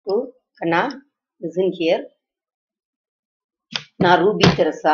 to Kanna, listen here. நான் Ruby Teresa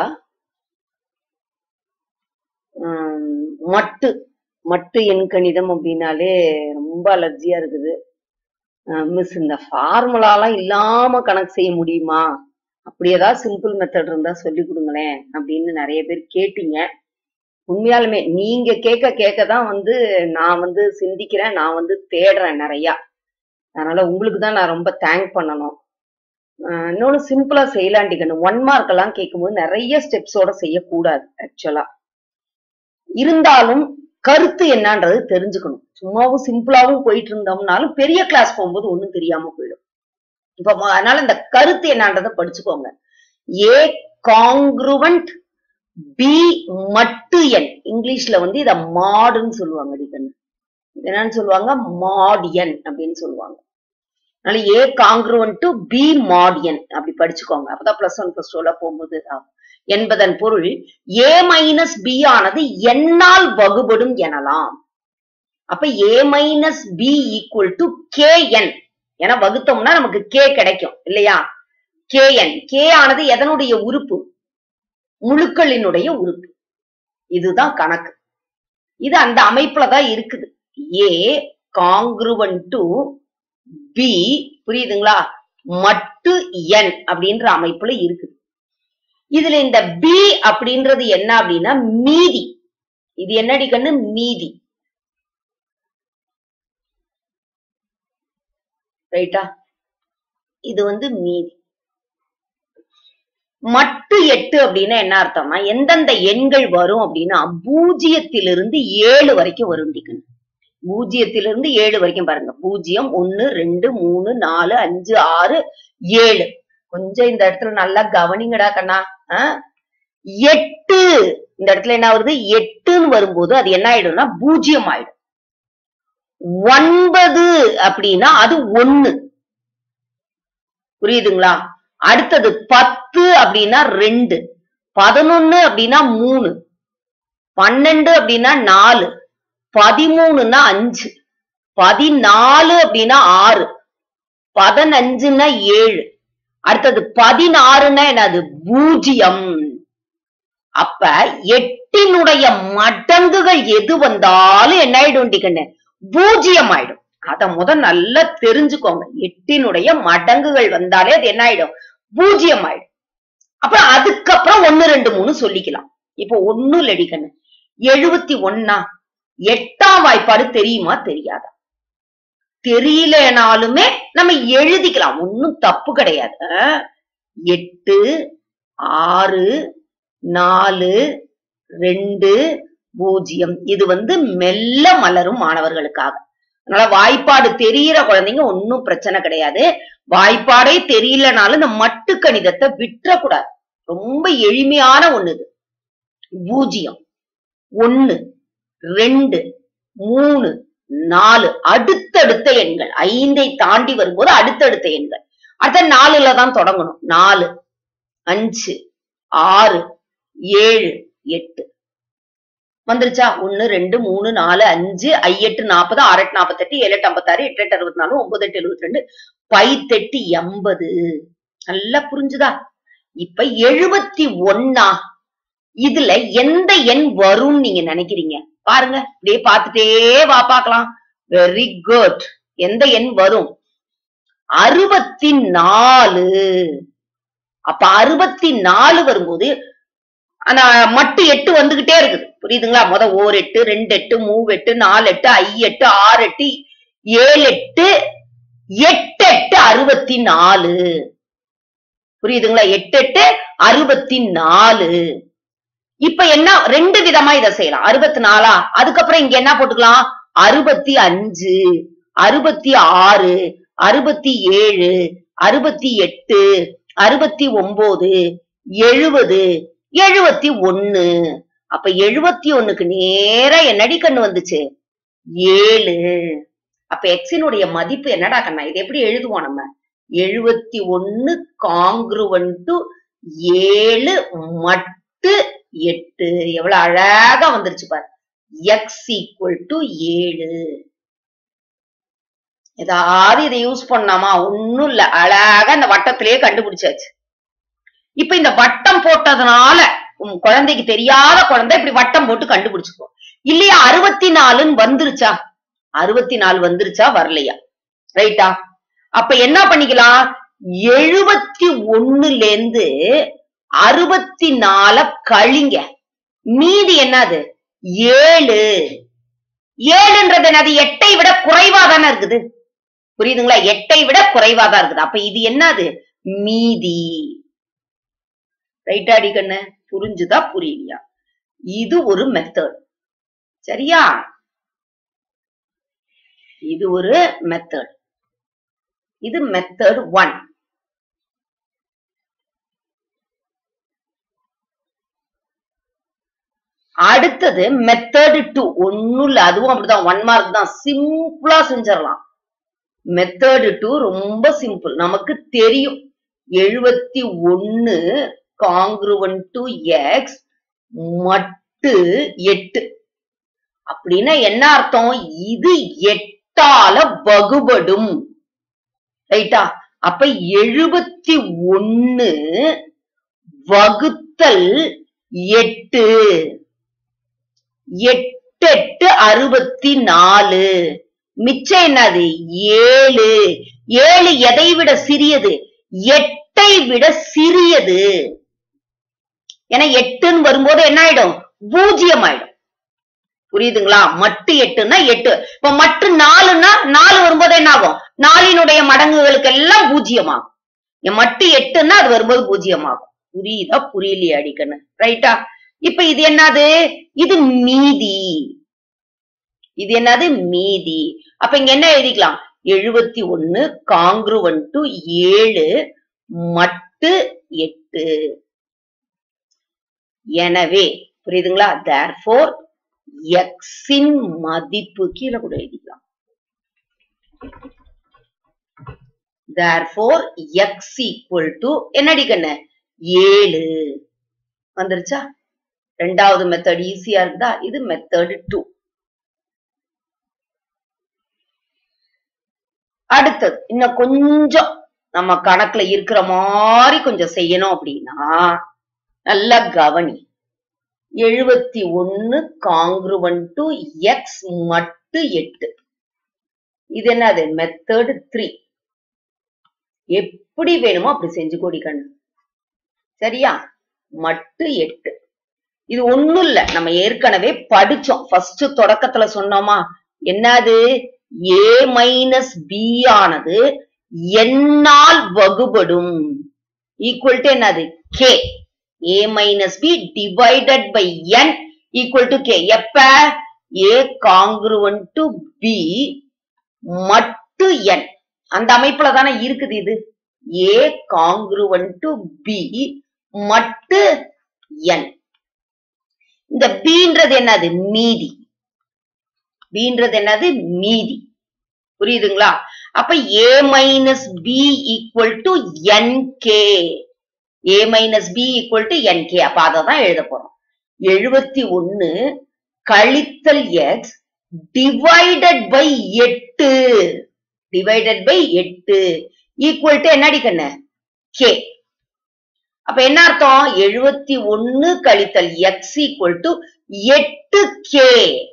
ஆம், மட்டு மட்டு எண் கணிதம் அப்படின்னாலே ரொம்ப அலர்ஜியா இருக்குது மிஸ் இந்த ஃபார்முலாலாம் இல்லாம கணக்கு செய்ய முடியுமா அப்படி ஏதாவது சிம்பிள் மெத்தட் இருந்தா சொல்லி கொடுங்களேன் அப்படின்னு நிறைய பேர் கேட்டீங்க உண்மையாலுமே நீங்க கேட்க கேட்க தான் வந்து நான் வந்து சிந்திக்கிறேன் நான் வந்து தேடுறேன் நிறையா அதனால உங்களுக்கு தான் நான் ரொம்ப தேங்க் பண்ணணும் ஆஹ் இன்னொன்னு சிம்பிளா செய்யலாண்டிக்கணும் ஒன் மார்க் எல்லாம் கேட்கும்போது நிறைய ஸ்டெப்ஸோட செய்யக்கூடாது ஆக்சுவலா இருந்தாலும் கருத்து என்னன்றது தெரிஞ்சுக்கணும் சும்மாவும் சிம்பிளாவும் போயிட்டு இருந்தோம்னாலும் பெரிய கிளாஸ் போகும்போது ஒண்ணும் தெரியாம போயிடும் இப்ப ம- அதனால இந்த கருத்து என்னன்றதை படிச்சுக்கோங்க ஏ காங்க்ருவன்ட் பி மட்டு என் இங்கிலீஷ்ல வந்து இத மாடுன்னு சொல்லுவாங்க அடிக்கணும் என்னன்னு சொல்லுவாங்க மாடியன் அப்படின்னு சொல்லுவாங்க அதனால ஏ காங்க்ருவன் டு பி மாடியன் அப்படி படிச்சுக்கோங்க அப்பதான் பிளஸ் ஒன் பிளஸ் டூல போகும்போது ஆகும். என்பதன் பொருள் ஏ மைனஸ் பி ஆனது என்னால் வகுபடும் எனலாம் அப்ப A minus B equal to K N என வகுத்தோம்னா நமக்கு கே கிடைக்கும் இல்லையா கே என் கே ஆனது எதனுடைய உறுப்பு முழுக்களினுடைய உறுப்பு இதுதான் கணக்கு இது அந்த அமைப்புல தான் இருக்குது ஏ காங்க்ருவன் டு பி புரியுதுங்களா மட்டு என் அப்படின்ற அமைப்புல இருக்குது இதுல இந்த பி அப்படின்றது என்ன அப்படின்னா மீதி இது என்னடி கண்ணு மீதி ரைட்டா இது வந்து மீதி மட்டு எட்டு அப்படின்னா என்ன அர்த்தம்னா எந்தெந்த எண்கள் வரும் அப்படின்னா பூஜ்ஜியத்திலிருந்து ஏழு வரைக்கும் வரும் கண்ணு பூஜ்ஜியத்திலிருந்து ஏழு வரைக்கும் பாருங்க பூஜ்ஜியம் ஒன்னு ரெண்டு மூணு நாலு அஞ்சு ஆறு ஏழு கொஞ்சம் இந்த இடத்துல நல்லா கவனிங்கடா கண்ணா ஆ? எட்டு இந்த இடத்துல என்ன வருது எட்டுன்னு வரும்போது அது என்ன ஆயிடும்னா பூஜ்ஜியம் ஆயிடும் ஒன்பது அப்படின்னா அது ஒண்ணு புரியுதுங்களா அடுத்தது பத்து அப்படின்னா ரெண்டு பதினொன்னு அப்படின்னா மூணு பன்னெண்டு அப்படின்னா நாலு பதிமூணுன்னா அஞ்சு பதினாலு அப்படின்னா ஆறு பதினஞ்சுன்னா ஏழு அடுத்தது பதினாறுன்னா என்னது பூஜ்ஜியம் அப்ப எட்டினுடைய மடங்குகள் எது வந்தாலும் என்ன ஆயிடும் கண்ணு பூஜ்ஜியம் ஆயிடும் அத முத நல்லா தெரிஞ்சுக்கோங்க எட்டினுடைய மடங்குகள் வந்தாலே அது என்ன ஆயிடும் பூஜ்ஜியம் ஆயிடும் அப்புறம் அதுக்கப்புறம் ஒன்னு ரெண்டு மூணு சொல்லிக்கலாம் இப்போ ஒண்ணும் இல்லடி கண்ணு எழுபத்தி ஒன்னா எட்டாம் வாய்ப்பாடு தெரியுமா தெரியாதா தெரியலனாலுமே நம்ம எழுதிக்கலாம் ஒண்ணும் தப்பு கிடையாது அஹ், எட்டு ஆறு நாலு ரெண்டு பூஜ்ஜியம் இது வந்து மெல்ல மலரும் மாணவர்களுக்காக அதனால வாய்ப்பாடு தெரியிற குழந்தைங்க ஒன்னும் பிரச்சனை கிடையாது வாய்ப்பாடே தெரியலனாலும் இந்த மட்டு கணிதத்தை விட்டுறக்கூடாது ரொம்ப எளிமையான ஒண்ணு இது பூஜ்ஜியம் ஒன்னு ரெண்டு மூணு நாலு அடுத்தடுத்த எண்கள் ஐந்தை தாண்டி வரும்போது அடுத்தடுத்த எண்கள் அடுத்த நாலுல தான் தொடங்கணும் நாலு அஞ்சு ஆறு ஏழு எட்டு வந்துருச்சா ஒன்னு ரெண்டு மூணு நாலு அஞ்சு ஐ எட்டு நாற்பது ஆறு எட்டு நாற்பத்தெட்டு ஏழு எட்டு ஐம்பத்தாறு எட்டு எட்டு அறுபத்தி நாலு ஒன்பது எட்டு எழுபத்தி ரெண்டு பைத்தெட்டு எண்பது நல்லா புரிஞ்சுதா இப்ப எழுபத்தி ஒன்னா இதுல எந்த எண் வரும்னு நீங்க நினைக்கிறீங்க பாருங்க அப்படியே பார்த்துட்டே வா பார்க்கலாம் வெரி குட் எந்த எண் வரும் அறுபத்தி நாலு அப்ப அறுபத்தி நாலு வரும்போது ஆனா மட்டு எட்டு வந்துகிட்டே இருக்குது புரியுதுங்களா முத ஓர் எட்டு ரெண்டு எட்டு மூவு எட்டு நாலு எட்டு ஐ எட்டு ஆறு எட்டு ஏழு எட்டு எட்டு எட்டு அறுபத்தி நாலு புரியுதுங்களா எட்டு எட்டு அறுபத்தி நாலு இப்ப என்ன ரெண்டு விதமா இத செய்யலாம் அறுபத்தி நாலா அதுக்கப்புறம் இங்க என்ன போட்டுக்கலாம் அறுபத்தி அஞ்சு அறுபத்தி ஆறு அறுபத்தி ஏழு அறுபத்தி எட்டு அறுபத்தி ஒன்பது எழுபது எழுபத்தி ஒண்ணு அப்ப எழுபத்தி ஒண்ணுக்கு நேரா என்னடி கண்ணு வந்துச்சு ஏழு அப்ப எக்ஸினுடைய மதிப்பு என்னடா கண்ணா இது எப்படி எழுதுவோம் நம்ம எழுபத்தி ஒண்ணு காங்க்ருவன் டு ஏழு மட்டு எட்டு எவ்வளவு அழகா வந்துருச்சு பாரு எக்ஸ் ஈக்குவல் டு ஏழு ஏதாவது இதை யூஸ் பண்ணாமா ஒண்ணும் இல்ல அழகா இந்த வட்டத்திலேயே கண்டுபிடிச்சாச்சு இப்ப இந்த வட்டம் போட்டதுனால உம் குழந்தைக்கு தெரியாத குழந்தை இப்படி வட்டம் போட்டு கண்டுபிடிச்சுக்கோ இல்லையா அறுபத்தி நாலுன்னு வந்துருச்சா அறுபத்தி நாலு வந்துருச்சா வரலையா ரைட்டா அப்ப என்ன பண்ணிக்கலாம் எழுபத்தி ஒண்ணுல இருந்து அறுபத்தி நால கழிங்க மீதி என்னது ஏழு ஏழுன்றது என்னது எட்டை விட குறைவா தானே இருக்குது புரியுதுங்களா எட்டை விட குறைவா தான் இருக்குது அப்ப இது என்னது மீதி ரைட்டா அடிக்கண்ணு புரிஞ்சுதா புரியலையா இது ஒரு மெத்தட் சரியா இது ஒரு மெத்தட் இது மெத்தட் ஒன் அடுத்தது மெத்தட் டூ ஒண்ணும் இல்ல அதுவும் அப்படிதான் ஒன் மார்க் தான் சிம்பிளா செஞ்சிடலாம் மெத்தட் டூ ரொம்ப சிம்பிள் நமக்கு தெரியும் எழுபத்தி ஒன்னு காங்க்ருவன் டு எக்ஸ் மட்டு எட்டு அப்படின்னா என்ன அர்த்தம் இது எட்டால வகுபடும் ரைட்டா அப்ப எழுபத்தி ஒன்னு வகுத்தல் எட்டு எட்டு எட்டு அறுபத்தி நாலு மிச்சம் என்னது ஏழு ஏழு எதை விட சிறியது எட்டை விட சிறியது ஏன்னா எட்டுன்னு வரும்போது என்ன ஆயிடும் பூஜ்ஜியம் ஆயிடும் புரியுதுங்களா மட்டு எட்டுன்னா எட்டு இப்ப மட்டு நாலுன்னா நாலு வரும்போது என்ன ஆகும் நாலினுடைய மடங்குகளுக்கு எல்லாம் பூஜ்ஜியம் ஆகும் இங்க மட்டு எட்டுன்னா அது வரும்போது பூஜ்ஜியம் ஆகும் புரியுதா புரியலையா அடிக்கணும் ரைட்டா இப்ப இது என்னது இது மீதி இது என்னது மீதி அப்ப இங்க என்ன எழுதிக்கலாம் எழுபத்தி ஒன்னு காங்க்ருவன் டு ஏழு மட்டு எட்டு எனவே புரியுதுங்களா தேர்ஃபோர் எக்ஸின் மதிப்பு கீழே கூட எழுதிக்கலாம் தேர்ஃபோர் எக்ஸ் ஈக்குவல் டு என்னடி கண்ணு ஏழு வந்துருச்சா ரெண்டாவது மெத்தட் ஈஸியா இருக்குதா இது மெத்தட் டூ அடுத்தது இன்னும் கொஞ்சம் நம்ம கணக்குல இருக்கிற மாதிரி கொஞ்சம் செய்யணும் அப்படின்னா நல்லா கவனி எழுபத்தி ஒன்னு காங்க்ருவன் டு எக்ஸ் மட்டு எட்டு இது என்னது மெத்தட் த்ரீ எப்படி வேணுமோ அப்படி செஞ்சு கொடி கண்ணு சரியா மட்டு எட்டு இது ஒண்ணும் இல்ல நம்ம ஏற்கனவே படிச்சோம் ஃபர்ஸ்ட் தொடக்கத்துல சொன்னோமா என்னது ஏ மைனஸ் பி ஆனது என்னால் வகுபடும் ஈக்குவல் டு என்னது K A minus B divided by N equal to K எப்ப ஏ காங்க்ருவன் டு பி மட்டு என் அந்த அமைப்புல தானே இருக்குது இது ஏ காங்க்ருவன் டு பி மட்டு என் இந்த பீன்றது என்னது மீதி பீன்றது என்னது மீதி புரியுதுங்களா அப்ப A minus B equal to N K A minus B equal to N K அப்ப அதை தான் எழுத போறோம் எழுபத்தி ஒன்னு கழித்தல் எக்ஸ் டிவைடட் பை எட்டு டிவைடட் பை எட்டு ஈக்குவல் டு என்னடி கண்ணு கே அப்ப என்ன அர்த்தம் எழுபத்தி ஒன்னு கழித்தல் எக்ஸ் ஈக்குவல் டு எட்டு கே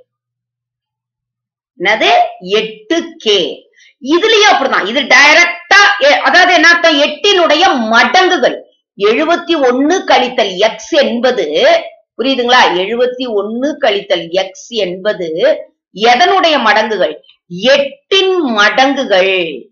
என்னது எட்டு கே இதுலயும் அப்படிதான் இது டைரக்டா அதாவது என்ன அர்த்தம் எட்டினுடைய மடங்குகள் எழுபத்தி ஒன்னு கழித்தல் எக்ஸ் என்பது புரியுதுங்களா எழுபத்தி ஒன்னு கழித்தல் எக்ஸ் என்பது எதனுடைய மடங்குகள் எட்டின் மடங்குகள்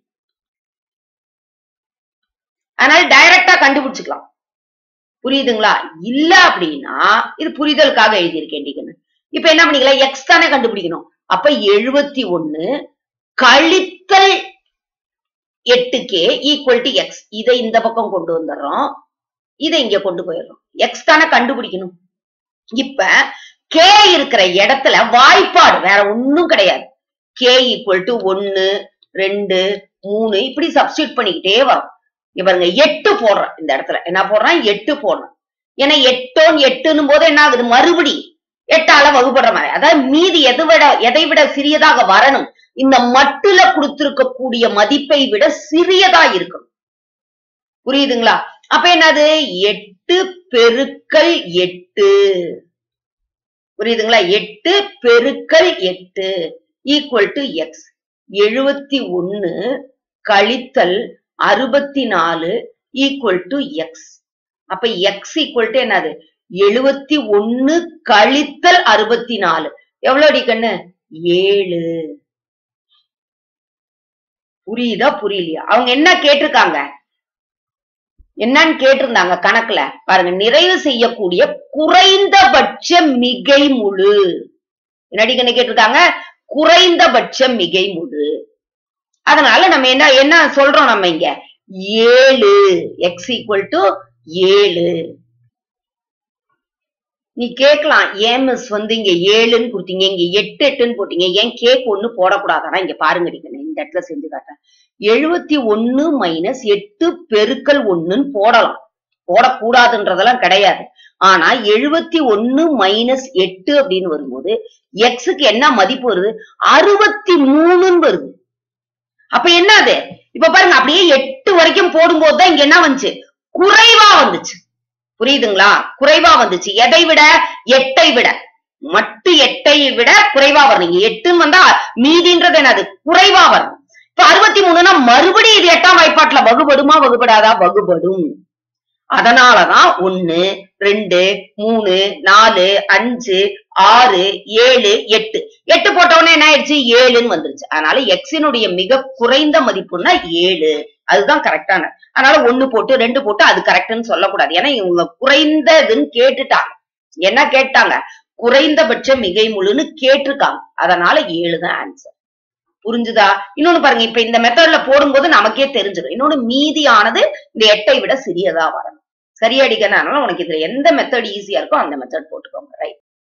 அதனால டைரக்டா கண்டுபிடிச்சுக்கலாம் புரியுதுங்களா இல்ல அப்படின்னா இது புரிதலுக்காக எழுதியிருக்கேன் டிகன்னு இப்ப என்ன பண்ணிக்கலாம் எக்ஸ் தானே கண்டுபிடிக்கணும் அப்ப எழுபத்தி ஒன்னு கழித்தல் எட்டு கே ஈக்குவல் டு எக்ஸ் இதை இந்த பக்கம் கொண்டு வந்துடுறோம் இதை இங்க கொண்டு போயிடுறோம் எக்ஸ் தானே கண்டுபிடிக்கணும் இப்ப கே இருக்கிற இடத்துல வாய்ப்பாடு வேற ஒண்ணும் கிடையாது கே ஈக்குவல் டு ஒன்னு ரெண்டு மூணு இப்படி சப்ஸ்டியூட் பண்ணிக்கிட்டே வரும் இங்க பாருங்க எட்டு போடுறேன் இந்த இடத்துல என்ன போடுறேன் எட்டு போடுறேன் ஏன்னா எட்டோன் எட்டுன்னும் போது என்ன ஆகுது மறுபடி எட்டால வகுப்படுற மாதிரி அதாவது மீதி எதை விட எதை விட சிறியதாக வரணும் இந்த மட்டுல கொடுத்திருக்கக்கூடிய மதிப்பை விட சிறியதா இருக்கணும் புரியுதுங்களா அப்ப என்னது எட்டு பெருக்கல் எட்டு புரியுதுங்களா எட்டு பெருக்கல் எட்டு ஈக்குவல் டு எக்ஸ் எழுபத்தி ஒன்னு கழித்தல் அறுபத்தி நாலு ஈக்குவல் டு எக்ஸ் அப்ப எக்ஸ் ஈக்குவல் டு என்னது எழுபத்தி ஒன்னு கழித்தல் அறுபத்தி நாலு எவ்வளவு அடி கண்ணு ஏழு புரியுதா புரியலையா அவங்க என்ன கேட்டிருக்காங்க என்னன்னு கேட்டிருந்தாங்க கணக்குல பாருங்க நிறைவு செய்யக்கூடிய குறைந்தபட்ச மிகை முழு என்னடி கண்ணு கேட்டிருக்காங்க குறைந்தபட்ச மிகை முழு அதனால நம்ம என்ன என்ன சொல்றோம் நம்ம இங்க ஏழு எக்ஸ் ஈக்குவல் டு ஏழு நீ கேட்கலாம் ஏன் மிஸ் வந்து இங்க ஏழுன்னு கொடுத்தீங்க இங்க எட்டு எட்டுன்னு போட்டீங்க ஏன் கேக் ஒண்ணு போடக்கூடாதானா இங்க பாருங்க அடிக்கணும் இந்த இடத்துல செஞ்சு காட்டேன் எழுபத்தி ஒன்னு மைனஸ் எட்டு பெருக்கல் ஒண்ணுன்னு போடலாம் போடக்கூடாதுன்றதெல்லாம் கிடையாது ஆனா எழுபத்தி ஒன்னு மைனஸ் எட்டு அப்படின்னு வரும்போது எக்ஸுக்கு என்ன மதிப்பு வருது அறுபத்தி மூணுன்னு வருது அப்ப என்னது இப்ப பாருங்க அப்படியே எட்டு வரைக்கும் போடும்போது தான் இங்க என்ன வந்துச்சு குறைவா வந்துச்சு புரியுதுங்களா குறைவா வந்துச்சு எதை விட எட்டை விட மட்டு எட்டை விட குறைவா வரணும் இங்க எட்டுன்னு வந்தா மீதின்றது என்னது குறைவா வரணும் இப்ப அறுபத்தி மூணுனா மறுபடியும் இது எட்டாம் வாய்ப்பாட்டுல வகுபடுமா வகுபடாதா வகுபடும் அதனாலதான் ஒன்னு ரெண்டு மூணு நாலு அஞ்சு ஆறு ஏழு எட்டு எட்டு போட்ட உடனே என்ன ஆயிடுச்சு ஏழுன்னு வந்துருச்சு அதனால எக்ஸினுடைய மிக குறைந்த மதிப்புன்னா ஏழு அதுதான் கரெக்டான அதனால ஒண்ணு போட்டு ரெண்டு போட்டு அது கரெக்ட்னு சொல்லக்கூடாது ஏன்னா இவங்க குறைந்ததுன்னு கேட்டுட்டாங்க என்ன கேட்டாங்க குறைந்தபட்ச மிகை முழுன்னு கேட்டிருக்காங்க அதனால ஏழு தான் ஆன்சர் புரிஞ்சுதா இன்னொன்னு பாருங்க இப்ப இந்த மெத்தட்ல போடும்போது நமக்கே தெரிஞ்சிடும் இன்னொன்னு மீதியானது இந்த எட்டை விட சிறியதா வரணும் சரியாடிக்கனால உனக்கு இதுல எந்த மெத்தட் ஈஸியா இருக்கோ அந்த மெத்தட் போட்டுக்கோங்க ரைட்